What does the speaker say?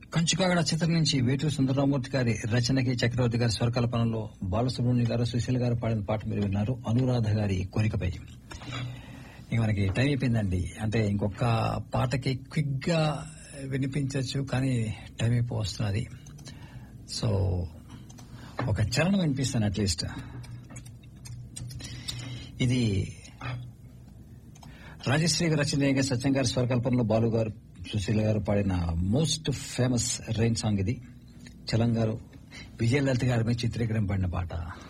కంచుకాగడ చిత్రం నుంచి వేటూరు సుందరరామూర్తి గారి రచనకి చక్రవర్తి గారి స్వరకల్పనలో బాలసుబ్రహ్మణ్య గారు సుశీల్ గారు పాడిన పాట మీరు విన్నారు అనురాధ గారి కోరికపై ఇక మనకి టైం అయిపోయిందండి అంటే ఇంకొక పాటకి క్విక్ గా వినిపించవచ్చు కానీ టైం అయిపో వస్తున్నది సో ఒక చరణం వినిపిస్తాను అట్లీస్ట్ ఇది రాజశ్రీ గారు రచన సత్యం గారి స్వరకల్పనలో బాలు గారు సుశీల గారు పాడిన మోస్ట్ ఫేమస్ రైన్ సాంగ్ ఇది చలం గారు విజయలలిత గారి మీద చిత్రీకరింపబడిన పాట